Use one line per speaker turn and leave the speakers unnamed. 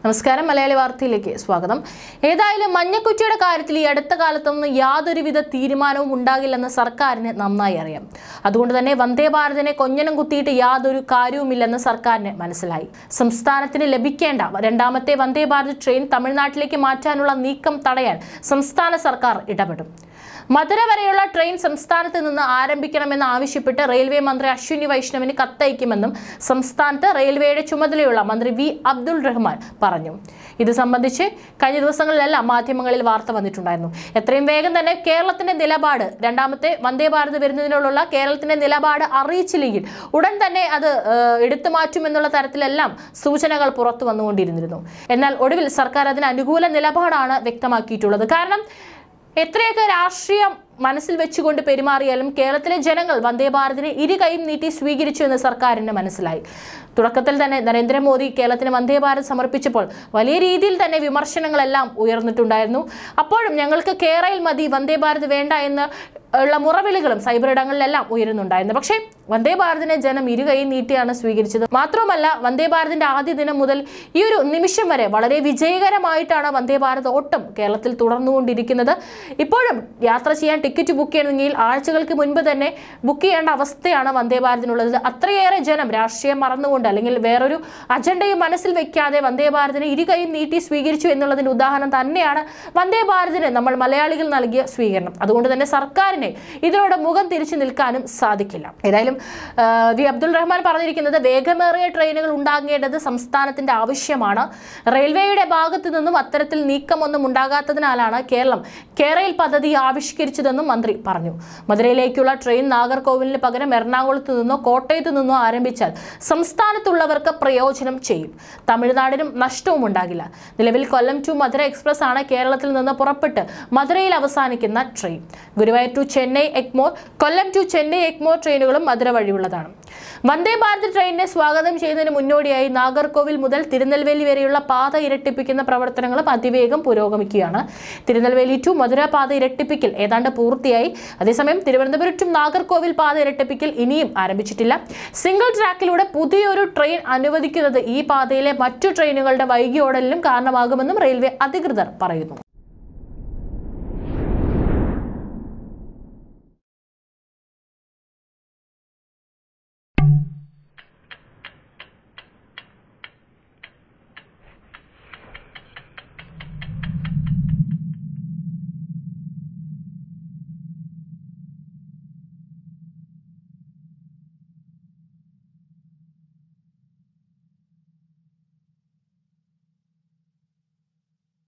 നമസ്കാരം മലയാളി വാർത്തയിലേക്ക് സ്വാഗതം ഏതായാലും മഞ്ഞക്കുറ്റിയുടെ കാര്യത്തിൽ ഈ അടുത്ത കാലത്തൊന്നും യാതൊരുവിധ തീരുമാനവും ഉണ്ടാകില്ലെന്ന് സർക്കാരിന് നന്നായി അറിയാം അതുകൊണ്ട് തന്നെ വന്ദേ ഭാരതിനെ കൊഞ്ഞനം കുത്തിയിട്ട് യാതൊരു കാര്യവുമില്ലെന്ന് സർക്കാരിന് മനസ്സിലായി സംസ്ഥാനത്തിന് ലഭിക്കേണ്ട രണ്ടാമത്തെ വന്ദേ ഭാരത് ട്രെയിൻ തമിഴ്നാട്ടിലേക്ക് മാറ്റാനുള്ള നീക്കം തടയാൻ സംസ്ഥാന സർക്കാർ ഇടപെടും മധുര വരെയുള്ള ട്രെയിൻ സംസ്ഥാനത്ത് നിന്ന് ആരംഭിക്കണമെന്ന് ആവശ്യപ്പെട്ട് റെയിൽവേ മന്ത്രി അശ്വിനി വൈഷ്ണവിന് കത്തയക്കുമെന്നും സംസ്ഥാനത്ത് റെയിൽവേയുടെ ചുമതലയുള്ള മന്ത്രി വി അബ്ദുൾ റഹ്മാൻ പറഞ്ഞു ഇത് സംബന്ധിച്ച് കഴിഞ്ഞ ദിവസങ്ങളിലെല്ലാം മാധ്യമങ്ങളിൽ വാർത്ത വന്നിട്ടുണ്ടായിരുന്നു എത്രയും വേഗം തന്നെ കേരളത്തിന്റെ നിലപാട് രണ്ടാമത്തെ വന്ദേ ഭാരത് വരുന്നതിനുള്ള കേരളത്തിന്റെ നിലപാട് അറിയിച്ചില്ലെങ്കിൽ ഉടൻ തന്നെ അത് ഏഹ്, എടുത്തു മാറ്റുമെന്നുള്ള തരത്തിലെല്ലാം സൂചനകൾ പുറത്തു വന്നുകൊണ്ടിരുന്നിരുന്നു എന്നാൽ ഒടുവിൽ സർക്കാർ അതിന് അനുകൂല നിലപാടാണ് വ്യക്തമാക്കിയിട്ടുള്ളത് കാരണം എത്രയൊക്കെ രാഷ്ട്രീയം മനസ്സിൽ വെച്ചുകൊണ്ട് പെരുമാറിയാലും കേരളത്തിലെ ജനങ്ങൾ വന്ദേ ഭാരതിനെ ഇരു കൈയും നീട്ടി സ്വീകരിച്ചു എന്ന് സർക്കാരിന് മനസ്സിലായി തുടക്കത്തിൽ തന്നെ നരേന്ദ്രമോദി കേരളത്തിന് വന്ദേ ഭാരത് സമർപ്പിച്ചപ്പോൾ വലിയ രീതിയിൽ തന്നെ വിമർശനങ്ങളെല്ലാം ഉയർന്നിട്ടുണ്ടായിരുന്നു അപ്പോഴും ഞങ്ങൾക്ക് കേരളയിൽ മതി വന്ദേ ഭാരത് വേണ്ട എന്ന് ഉള്ള മുറവിളികളും സൈബർ ഇടങ്ങളിലെല്ലാം ഉയരുന്നുണ്ടായിരുന്നു പക്ഷേ വന്ദേ ഭാരതിനെ ജനം ഇരുകൈയും നീട്ടിയാണ് സ്വീകരിച്ചത് മാത്രമല്ല വന്ദേ ഭാരതിന്റെ ആദ്യ ദിനം മുതൽ ഈ ഒരു നിമിഷം വരെ വളരെ വിജയകരമായിട്ടാണ് വന്ദേ ഭാരത് ഓട്ടം കേരളത്തിൽ തുടർന്നുകൊണ്ടിരിക്കുന്നത് ഇപ്പോഴും യാത്ര ചെയ്യാൻ ടിക്കറ്റ് ബുക്ക് ചെയ്യണമെങ്കിൽ ആഴ്ചകൾക്ക് മുൻപ് തന്നെ ബുക്ക് ചെയ്യേണ്ട അവസ്ഥയാണ് വന്ദേ ഭാരതിനുള്ളത് അത്രയേറെ ജനം രാഷ്ട്രീയം മറന്നുകൊണ്ട് അല്ലെങ്കിൽ വേറൊരു അജണ്ടയും മനസ്സിൽ വെക്കാതെ വന്ദേ ഭാരതിനെ ഇരുകൈയും നീട്ടി സ്വീകരിച്ചു എന്നുള്ളതിന്റെ ഉദാഹരണം തന്നെയാണ് വന്ദേ ഭാരതിന് നമ്മൾ മലയാളികൾ നൽകിയ സ്വീകരണം അതുകൊണ്ട് തന്നെ സർക്കാരിനെ ഇതിനോട് മുഖം തിരിച്ചു നിൽക്കാനും സാധിക്കില്ല ഏതായാലും ആ, വി അബ്ദുൾ റഹ്മാൻ പറഞ്ഞിരിക്കുന്നത് വേഗമേറിയ ട്രെയിനുകൾ ഉണ്ടാകേണ്ടത് സംസ്ഥാനത്തിന്റെ ആവശ്യമാണ് റെയിൽവേയുടെ ഭാഗത്തു നിന്നും അത്തരത്തിൽ നീക്കമൊന്നും ഉണ്ടാകാത്തതിനാലാണ് കേരളം കേരയിൽ പദ്ധതി ആവിഷ്കരിച്ചതെന്നും മന്ത്രി പറഞ്ഞു മധുരയിലേക്കുള്ള ട്രെയിൻ നാഗർകോവിലിന് പകരം എറണാകുളത്ത് നിന്നോ കോട്ടയത്ത് നിന്നോ ആരംഭിച്ചാൽ സംസ്ഥാനത്തുള്ളവർക്ക് പ്രയോജനം ചെയ്യും തമിഴ്നാടിനും നഷ്ടവും ഉണ്ടാകില്ല നിലവിൽ കൊല്ലം ടു മധുര എക്സ്പ്രസ് ആണ് കേരളത്തിൽ നിന്ന് പുറപ്പെട്ട് മധുരയിൽ അവസാനിക്കുന്ന train Guruvayur to Chennai Egmore Kollam to Chennai Egmore ട്രെയിനുകളും മധുര വഴിയുള്ളതാണ് വന്ദേ ഭാരത് ട്രെയിനിനെ സ്വാഗതം ചെയ്യുന്നതിന് മുന്നോടിയായി നാഗർകോവിൽ മുതൽ തിരുനെൽവേലി വരെയുള്ള പാത ഇരട്ടിപ്പിക്കുന്ന പ്രവർത്തനങ്ങളും അതിവേഗം പുരോഗമിക്കുകയാണ് തിരുനെൽവേലി ടു മധുര പാത ഇരട്ടിപ്പിക്കൽ ഏതാണ്ട് പൂർത്തിയായി അതേസമയം തിരുവനന്തപുരം ടു നാഗർകോവിൽ പാത ഇരട്ടിപ്പിക്കൽ ഇനിയും ആരംഭിച്ചിട്ടില്ല സിംഗിൾ ട്രാക്കിലൂടെ പുതിയൊരു ട്രെയിൻ അനുവദിക്കുന്നത് ഈ പാതയിലെ മറ്റു ട്രെയിനുകളുടെ വൈകി ഓടലിനും കാരണമാകുമെന്നും റെയിൽവേ അധികൃതർ പറയുന്നു